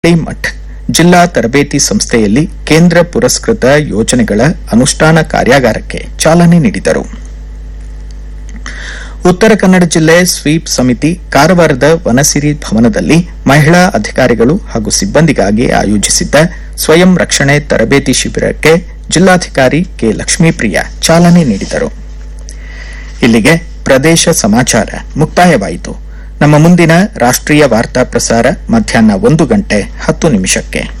ಮಠ್ ಜಿಲ್ಲಾ ತರಬೇತಿ ಸಂಸ್ಥೆಯಲ್ಲಿ ಕೇಂದ್ರ ಪುರಸ್ಕೃತ ಯೋಜನೆಗಳ ಅನುಷ್ಠಾನ ಕಾರ್ಯಾಗಾರಕ್ಕೆ ಚಾಲನೆ ನೀಡಿದರು ಉತ್ತರ ಕನ್ನಡ ಜಿಲ್ಲೆ ಸ್ವೀಪ್ ಸಮಿತಿ ಕಾರವಾರದ ವನಸಿರಿ ಭವನದಲ್ಲಿ ಮಹಿಳಾ ಅಧಿಕಾರಿಗಳು ಹಾಗೂ ಸಿಬ್ಬಂದಿಗಾಗಿ ಆಯೋಜಿಸಿದ್ದ ಸ್ವಯಂ ರಕ್ಷಣೆ ತರಬೇತಿ ಶಿಬಿರಕ್ಕೆ ಜಿಲ್ಲಾಧಿಕಾರಿ ಕೆ ಲಕ್ಷ್ಮೀಪ್ರಿಯ ಚಾಲನೆ ನೀಡಿದರು ಇಲ್ಲಿಗೆ ಪ್ರದೇಶ ಸಮಾಚಾರ ಮುಕ್ತಾಯವಾಯಿತು ನಮ್ಮ ಮುಂದಿನ ರಾಷ್ಟ್ರೀಯ ವಾರ್ತಾ ಪ್ರಸಾರ ಮಧ್ಯಾಹ್ನ ಒಂದು ಗಂಟೆ ಹತ್ತು ನಿಮಿಷಕ್ಕೆ